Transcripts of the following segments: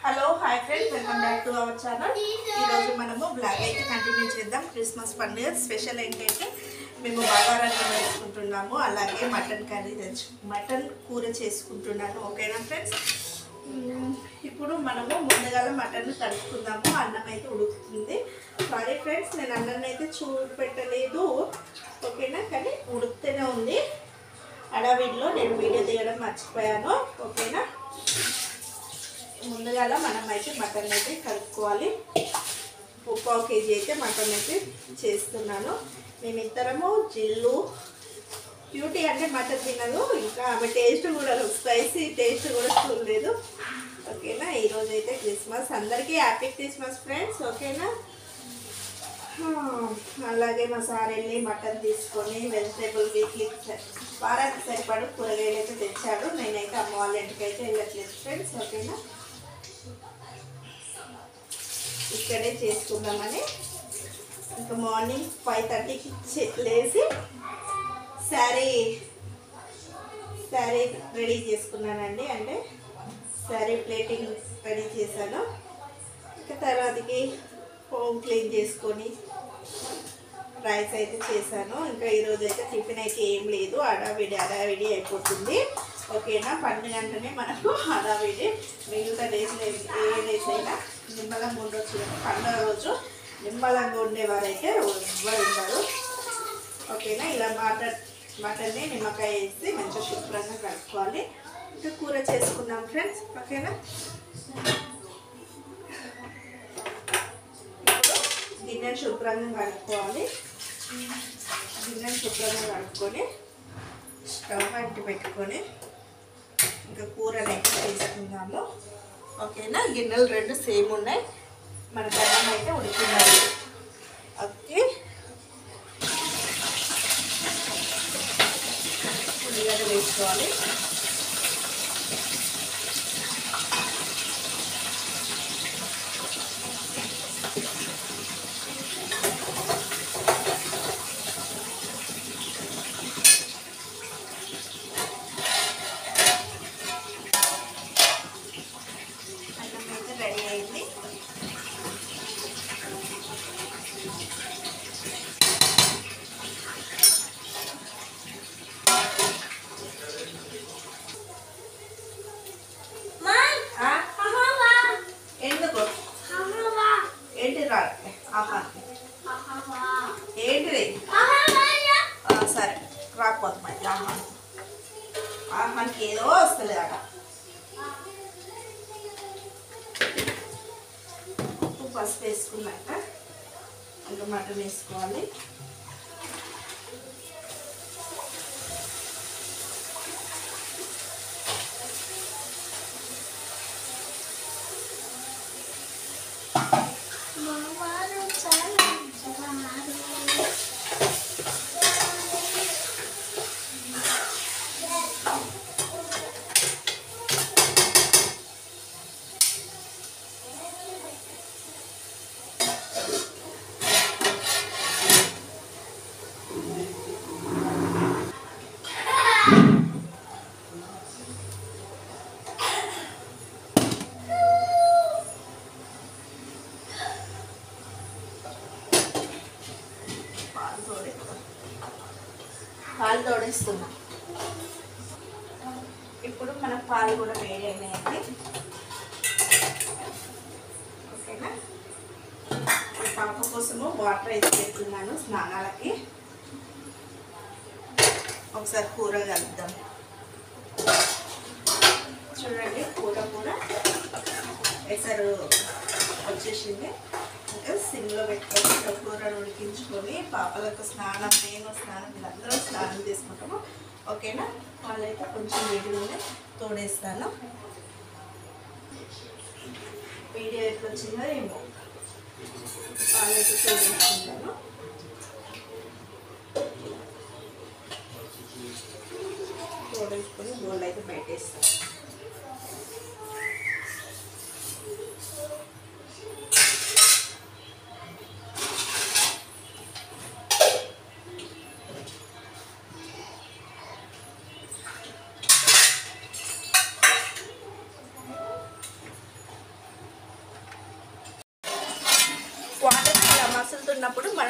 Hello hi friends welcome back to our channel ఈరోజు మనము blog అయితే కంటిన్యూ చేద్దాం క్రిస్మస్ పండుగ స్పెషల్ ఏంటంటే మేము బాగారాన్ని వేసుకుంటున్నాము అలాగే మటన్ కర్రీ తెచ్చు మటన్ కూర చేసుకుంటున్నాను ఓకేనా ఫ్రెండ్స్ మ్మ్, ఇప్పుడు మనము ముందుగా మటన్ కలుపుకుందాము అన్నం అయితే ఉడుకుతుంది సారీ ఫ్రెండ్స్ నేను అన్నం అయితే చూడు పెట్టలేదు ఓకేనా కానీ ఉడుకుతూనే ఉంది అడవిలో నేను వీడియో తీయడం మర్చిపోయాను ఓకేనా ముందుగా మనం అయితే మటన్ అయితే కలుపుకోవాలి ముప్పావు కేజీ అయితే మటన్ అయితే చేస్తున్నాను మేమిద్దరము జిల్లు బ్యూటీ అంటే మటన్ తినదు ఇంకా ఆమె టేస్ట్ కూడా స్పైసీ టేస్ట్ కూడా చూడలేదు ఓకేనా ఈరోజు అయితే క్రిస్మస్ అందరికీ హ్యాపీ క్రిస్మస్ ఫ్రెండ్స్ ఓకేనా ఆ, అలాగే మా సార్ వెళ్ళి మటన్ తీసుకొని వెజిటేబుల్ వీక్లీ వారానికి సరిపడు కూరగాయలు అయితే తెచ్చాడు నేనైతే అమ్మ వాళ్ళ ఇంటికి అయితే వెళ్ళట్లేదు ఫ్రెండ్స్ ఓకేనా ఇక్కడే చేసుకుందామని ఇంకా మార్నింగ్ ఫైవ్ థర్టీకి లేచి శారీ శారీ రెడీ చేసుకున్నానండి అంటే శారీ ప్లేటింగ్ రెడీ చేశాను ఇంకా తర్వాతకి హోమ్ క్లీన్ చేసుకొని రైస్ అయితే చేశాను ఇంకా ఈరోజు అయితే టిఫిన్ అయితే ఏం లేదు అడావిడి అడావిడి అయిపోతుంది ఓకేనా పండుగ అంటేనే మనకు అడావిడి మిగతా డేస్ ఏ డేస్ అయినా నిమ్మలంగా ఉండొచ్చు కానీ పండుగ రోజు నిమ్మలంగా ఉండేవారైతే ఎవ్వరు ఉండరు ఓకేనా ఇలా మటన్ మటన్ని నిమ్మకాయ వేసి మంచిగా శుభ్రంగా కలుపుకోవాలి ఇంకా కూర చేసుకుందాం ఫ్రెండ్స్ ఓకేనా ఇప్పుడు గిన్నెను శుభ్రంగా కడుక్కోవాలి గిన్నెను శుభ్రంగా కడుక్కొని స్టవ్ అంటి పెట్టుకొని ఇంకా కూరలు అయితే తీసుకుందాము ఓకేనా గిన్నెలు రెండు సేమ్ ఉన్నాయి మన బెల్లం అయితే ఉడికినాయి ఓకే ఉల్లిగడ్డ వేసుకోవాలి అన్నం అయితే రెడీ అయింది ఆ? ఎందుకు ఏంటి రా ఆహా ఏంటిది ఆ, సరే రాకపోతే మరి ఆహా ఆహానికి ఏదో వస్తుంది అట ఉప్పు పసుపు వేసుకున్నాక ఇంకా మటన్ వేసుకోవాలి పాలు తోడే పాలు తోడేస్తున్నా ఇప్పుడు మన పాలు కూడా వేడి అయినాయండి ఓకేనా ఈ పాప కోసము వాటర్ అయితే పెడుతున్నాను స్నానాలకి ఒకసారి కూర కలుద్దాం చూడండి కూర కూడా ఎసరు వచ్చేసింది ఇంకా సిమ్లో పెట్టుకొని ఇంకా కూరను ఉడికించుకొని పాపలకు స్నానం నేను స్నానం వీళ్ళందరూ స్నానం చేసుకుంటాము ఓకేనా వాళ్ళైతే కొంచెం వేడిలోనే తోడేస్తాను వీడియో ఎట్లా వచ్చిందో ఏమో పాలైతే తోడేసుకుంటాను తోడేసుకొని బోల్ అయితే పెట్టేస్తాను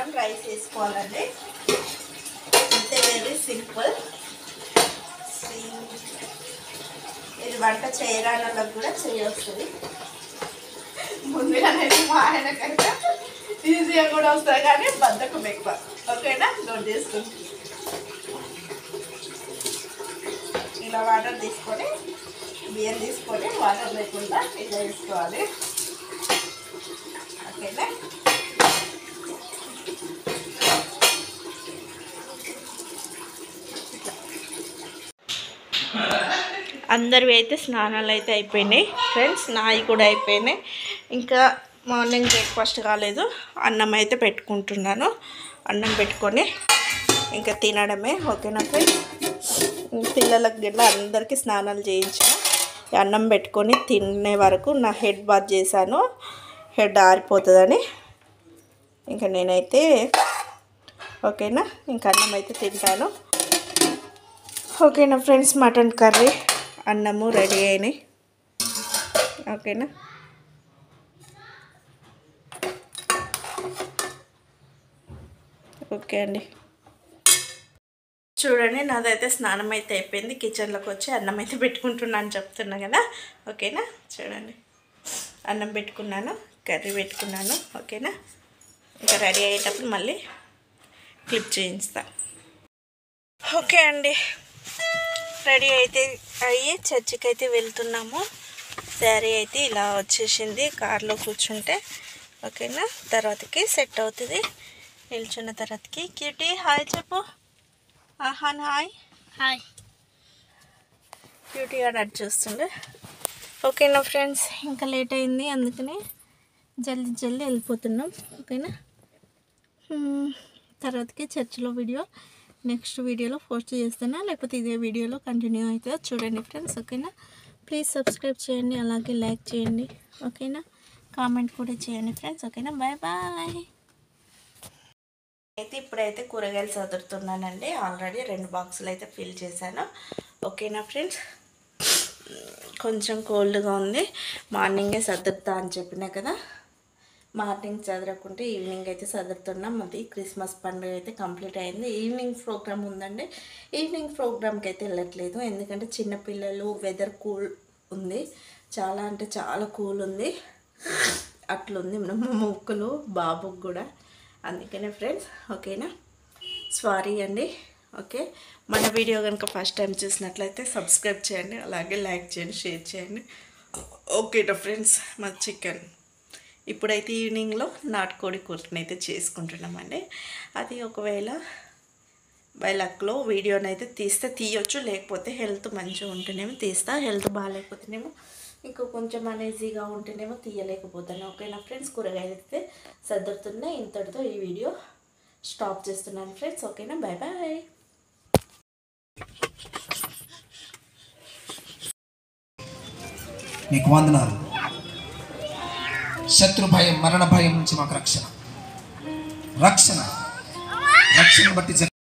మనం రైస్ వేసుకోవాలండి అంతే వెరీ సింపుల్ ఇది వంట చేయరాని వాళ్ళకి కూడా చేయొస్తుంది ముందుగా నేను మా ఆయన కనుక ఈజీగా కూడా వస్తుంది కానీ బద్దకం ఎక్కువ ఓకేనా నోట్ చేసుకుంటాం ఇలా వాటర్ తీసుకొని బియ్యం తీసుకొని వాటర్ లేకుండా ఇలా వేసుకోవాలి ఓకేనా అందరివి అయితే స్నానాలు అయితే అయిపోయినాయి ఫ్రెండ్స్ నాయి కూడా అయిపోయినాయి ఇంకా మార్నింగ్ బ్రేక్ఫాస్ట్ కాలేదు అన్నం అయితే పెట్టుకుంటున్నాను అన్నం పెట్టుకొని ఇంకా తినడమే ఓకేనా ఫ్రెండ్స్ పిల్లలకి గిట్లా అందరికీ స్నానాలు చేయించిన ఈ అన్నం పెట్టుకొని తినే వరకు నా హెడ్ బాత్ చేశాను హెడ్ ఆరిపోతుందని ఇంకా నేనైతే ఓకేనా ఇంకా అన్నం అయితే తింటాను ఓకేనా ఫ్రెండ్స్ మటన్ కర్రీ అన్నము రెడీ అయినాయి ఓకేనా ఓకే అండి చూడండి నాదైతే స్నానం అయితే అయిపోయింది కిచెన్లోకి వచ్చి అన్నం అయితే పెట్టుకుంటున్నాను చెప్తున్నా కదా ఓకేనా చూడండి అన్నం పెట్టుకున్నాను కర్రీ పెట్టుకున్నాను ఓకేనా ఇంకా రెడీ అయ్యేటప్పుడు మళ్ళీ క్లిప్ చేయిస్తా ఓకే అండి రెడీ అయితే అయ్యి చర్చికి అయితే వెళ్తున్నాము శారీ అయితే ఇలా వచ్చేసింది కార్లో కూర్చుంటే ఓకేనా తర్వాతకి సెట్ అవుతుంది నిల్చున్న తర్వాతకి క్యూటీ హాయ్ చెప్పు ఆహాన్ హాయ్ హాయ్ క్యూటీగా నడిచి చూస్తుండే ఓకేనా ఫ్రెండ్స్ ఇంకా లేట్ అయింది అందుకని జల్దీ జల్దీ వెళ్ళిపోతున్నాం ఓకేనా హ్మ్, తర్వాతకి చర్చిలో వీడియో నెక్స్ట్ వీడియోలో పోస్ట్ చేస్తానా లేకపోతే ఇదే వీడియోలో కంటిన్యూ అవుతుందో చూడండి ఫ్రెండ్స్ ఓకేనా ప్లీజ్ సబ్స్క్రైబ్ చేయండి అలాగే లైక్ చేయండి ఓకేనా కామెంట్ కూడా చేయండి ఫ్రెండ్స్ ఓకేనా బాయ్ బాయ్ అయితే ఇప్పుడైతే కూరగాయలు చదువుతున్నానండి ఆల్రెడీ రెండు బాక్సులు అయితే ఫిల్ చేశాను ఓకేనా ఫ్రెండ్స్ కొంచెం కోల్డ్గా ఉంది మార్నింగే సర్దుతా అని చెప్పినా కదా మార్నింగ్ చదవకుంటే ఈవినింగ్ అయితే చదువుతున్నాం అది క్రిస్మస్ పండుగ అయితే కంప్లీట్ అయింది ఈవినింగ్ ప్రోగ్రామ్ ఉందండి ఈవినింగ్ ప్రోగ్రామ్కి అయితే వెళ్ళట్లేదు ఎందుకంటే చిన్నపిల్లలు వెదర్ కూల్ ఉంది చాలా అంటే చాలా కూల్ ఉంది అట్లుంది మా ముక్కులు బాబుకి కూడా అందుకనే ఫ్రెండ్స్ ఓకేనా సారీ అండి ఓకే మన వీడియో కనుక ఫస్ట్ టైం చూసినట్లయితే సబ్స్క్రైబ్ చేయండి అలాగే లైక్ చేయండి షేర్ చేయండి ఓకేనా ఫ్రెండ్స్ మా చికెన్ ఇప్పుడైతే ఈవినింగ్లో నాటుకోడి కూరని అయితే చేసుకుంటున్నామండి అది ఒకవేళ బై లక్లో వీడియోని అయితే తీస్తే తీయొచ్చు లేకపోతే హెల్త్ మంచిగా ఉంటేనేమో తీస్తా హెల్త్ బాగాలేకపోతేనేమో ఇంకో కొంచెం అనేజీగా ఉంటేనేమో తీయలేకపోతాను ఓకేనా ఫ్రెండ్స్ కూరగాయలు అయితే సర్దుతున్నా ఇంతటితో ఈ వీడియో స్టాప్ చేస్తున్నాను ఫ్రెండ్స్ ఓకేనా బాయ్ బాయ్ మీకు వందనాలు శత్రు భయం మరణ భయం నుంచి మాకు రక్షణ రక్షణ రక్షణ బట్టి జరి-